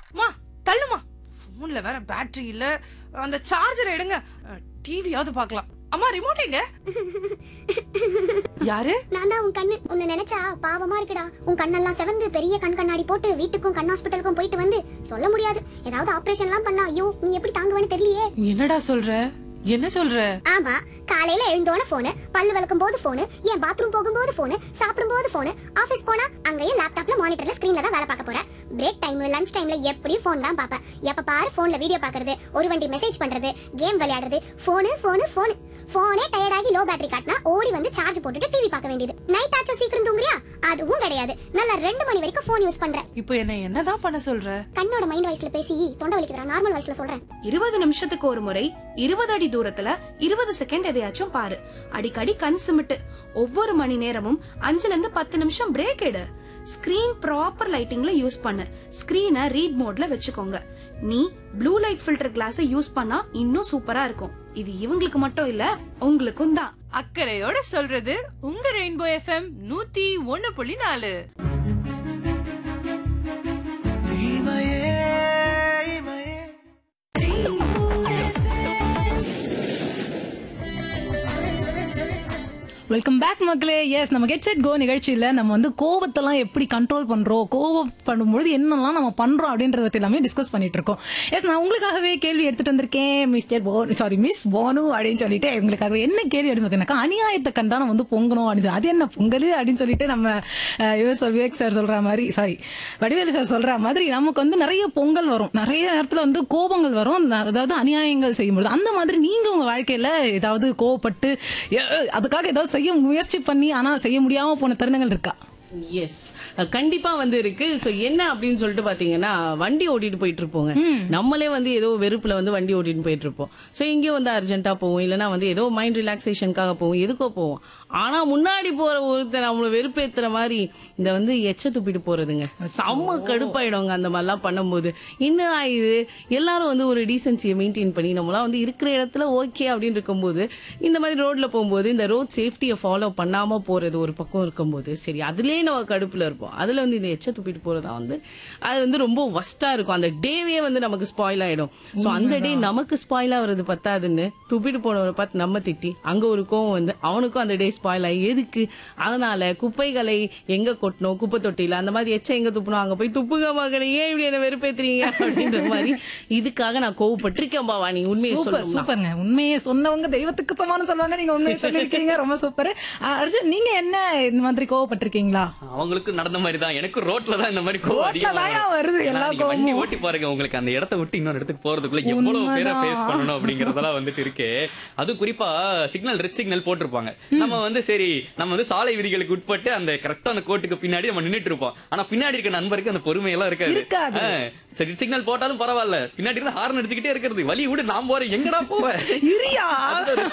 மா தள்ளுமா போன்ல வேற பேட்டரி இல்ல அந்த சார்ஜர் எடுங்க டிவியாவது பார்க்கலாம் அம்மா ரிமோட் எங்க யாரு நான் தான் உன் கண்ணு உன்னை நினைச்சா பாவமா இருக்குடா உன் கண்ணெல்லாம் செவந்து பெரிய கண் கண்ணாடி போட்டு வீட்டுக்கும் கண் ஹாஸ்பிட்டலுக்கும் போயிட்டு வந்து சொல்ல முடியாது ஏதாவது ஆபரேஷன்லாம் பண்ணா ஐயோ நீ எப்படி தாங்குவேன்னு தெரியலையே என்னடா சொல்ற என்ன சொல்ற ஆமா காலையில எழுந்தோன போனு பல்லு விளக்கும் போது போனு என் பாத்ரூம் போகும்போது போனு சாப்பிடும் போது போனு ஆபீஸ் போனா அங்கேயும் லேப்டாப்ல மானிட்டர்ல ஸ்கிரீன்ல தான் வேலை பார்க்க போறேன் பிரேக் டைம் லஞ்ச் டைம்ல எப்படியும் ஃபோன் தான் பார்ப்பேன் எப்ப பாரு போன்ல வீடியோ பார்க்கறது ஒரு வண்டி மெசேஜ் பண்றது கேம் விளையாடுறது போனு போனு போனு போனே டயர்டாகி லோ பேட்டரி காட்டினா ஓடி வந்து சார்ஜ் போட்டுட்டு டிவி பார்க்க வேண்டியது நைட் ஆச்சும் சீக்கிரம் தூங்குறியா அதுவும் கிடையாது நல்லா ரெண்டு மணி வரைக்கும் போன் யூஸ் பண்றேன் இப்போ என்ன என்னதான் பண்ண சொல்ற கண்ணோட மைண்ட் வாய்ஸ்ல பேசி தொண்டை வலிக்குதுடா நார்மல் வாய்ஸ்ல சொல்றேன் இருபது நிமிஷத்துக்கு ஒரு முறை இருபது அடி தூரத்துல இருபது செகண்ட் எதையாச்சும் பாரு அடிக்கடி கண் சிமிட்டு ஒவ்வொரு மணி நேரமும் அஞ்சுல இருந்து பத்து நிமிஷம் பிரேக் எடு ஸ்கிரீன் ப்ராப்பர் லைட்டிங்ல யூஸ் பண்ணு ஸ்கிரீனை ரீட் மோட்ல வச்சுக்கோங்க நீ ப்ளூ லைட் ஃபில்டர் கிளாஸை யூஸ் பண்ணா இன்னும் சூப்பரா இருக்கும் இது இவங்களுக்கு மட்டும் இல்ல உங்களுக்கும் தான் அக்கறையோட சொல்றது உங்க ரெயின்போ எஃப்எம் நூத்தி ஒன்னு புள்ளி நாலு வெல்கம் பேக் மக்களே எஸ் நம்ம கெட் செட் கோ நிகழ்ச்சியில நம்ம வந்து கோபத்தெல்லாம் எப்படி கண்ட்ரோல் பண்றோம் கோபம் பண்ணும்பொழுது என்னெல்லாம் நம்ம பண்றோம் அப்படின்றத பத்தி எல்லாமே டிஸ்கஸ் பண்ணிட்டு இருக்கோம் எஸ் நான் உங்களுக்காகவே கேள்வி எடுத்துட்டு வந்திருக்கேன் மிஸ்டர் போ சாரி மிஸ் போனு அப்படின்னு சொல்லிட்டு உங்களுக்காக என்ன கேள்வி எடுத்து பார்த்தீங்கன்னாக்கா அநியாயத்தை கண்டா நம்ம வந்து பொங்கணும் அப்படின்னு சொல்லி, அது என்ன பொங்கல் அப்படின்னு சொல்லிட்டு நம்ம அஹ், இவர் சொல் விவேக் சார் சொல்ற மாதிரி சாரி வடிவேலு சார் சொல்ற மாதிரி நமக்கு வந்து நிறைய பொங்கல் வரும் நிறைய நேரத்துல வந்து கோபங்கள் வரும் ந- அதாவது அநியாயங்கள் செய்யும்போது அந்த மாதிரி நீங்க உங்க வாழ்க்கையில ஏதாவது கோவப்பட்டு எ, அதுக்காக ஏதாவது செய்ய முயற்சி பண்ணி ஆனா செய்ய முடியாம போன தருணங்கள் இருக்கா எஸ் கண்டிப்பா வந்து இருக்கு சோ என்ன அப்படின்னு சொல்லிட்டு பாத்தீங்கன்னா வண்டி ஓட்டிட்டு போயிட்டு இருப்போங்க நம்மளே வந்து ஏதோ வெறுப்புல வந்து வண்டி ஓட்டிட்டு போயிட்டு இருப்போம் சோ எங்கேயோ வந்து அர்ஜென்ட்டா போவோம் இல்லனா வந்து ஏதோ மைண்ட் ரிலாக்ஸேஷனுக்காக போவோம் எதுக்கோ போவோம் ஆனா முன்னாடி போற ஒருத்தர் நம்மள வெறுப்பேத்துற மாதிரி இந்த வந்து எச்ச துப்பிட்டு போறதுங்க செம்ம கடுப்பாயிடுங்க அந்த மாதிரிலாம் பண்ணும்போது என்னடா இது எல்லாரும் வந்து ஒரு டீசென்சியை மெயின்டைன் பண்ணி நம்மளாம் வந்து இருக்கிற இடத்துல ஓகே அப்படின்னு இருக்கும்போது இந்த மாதிரி ரோட்ல போகும்போது இந்த ரோட் சேஃப்டியை ஃபாலோ பண்ணாம போறது ஒரு பக்கம் இருக்கும்போது சரி அதுலயே நம்ம கடுப்புல இருப்போம் அதுல வந்து இந்த எச்ச துப்பிட்டு போறதா வந்து அது வந்து ரொம்ப வஸ்டா இருக்கும் அந்த டேவே வந்து நமக்கு ஸ்பாயில் ஆயிடும் சோ அந்த டே நமக்கு ஸ்பாயில் ஆகுறது பத்தாதுன்னு துப்பிட்டு போனவரை பார்த்து நம்ம திட்டி அங்க ஒரு கோவம் வந்து அவனுக்கும் அந்த டே ஸ்பாயில் ஆகி எதுக்கு அதனால குப்பைகளை எங்க கொட்டணும் குப்பை தொட்டியில அந்த மாதிரி எச்ச எங்க துப்பணும் அங்க போய் துப்புங்க மகனே ஏன் இப்படி என்ன வெறுப்பேத்துறீங்க அப்படின்ற மாதிரி இதுக்காக நான் கோவப்பட்டிருக்கேன் பாவா நீ உண்மையை சூப்பர் சொல்லணும் சூப்பருங்க உண்மையை சொன்னவங்க தெய்வத்துக்கு சமானம் சொல்லுவாங்க நீங்க உண்மையை சொல்லிருக்கீங்க ரொம்ப சூப்பர் அர்ஜுன் நீங்க என்ன இந்த மாதிரி கோவப்பட்டிருக்கீங்களா அவங்களுக்கு நடந்த மாதிரி தான் எனக்கு ரோட்ல தான் இந்த மாதிரி கோவம் ரோட்ல அதிகமா தான்யா வருது ஏன்னா எல்லா நீங்க வண்டி கோவமும். ஓட்டி பாருங்க உங்களுக்கு அந்த இடத்த விட்டு இன்னொரு இடத்துக்கு போறதுக்குள்ள எவ்வளவு பேரை உண்மைதான். ஃபேஸ் பண்ணணும் அப்படிங்கறதெல்லாம் வந்துட்டு இருக்கு அது குறிப்பா சிக்னல் ரெட் சிக்னல் போட்டிருப்பாங்க நம்ம வந்து சரி நம்ம வந்து சாலை விதிகளுக்கு உட்பட்டு அந்த கரெக்டா அந்த கோட்டுக்கு பின்னாடி நம்ம நின்னுட்டு இருப்போம் ஆனா பின்னாடி இருக்க நண்பருக்கு அந்த பொறுமை எல்லாம் இருக்காது இருக்காது. ஆ, சரி சிக்னல் போட்டாலும் பரவாயில்ல பின்னாடி இருந்து ஹார்ன் அடிச்சுக்கிட்டே இருக்கிறது வழி விடு நான் போறேன் எங்கடா போவேன் இரியா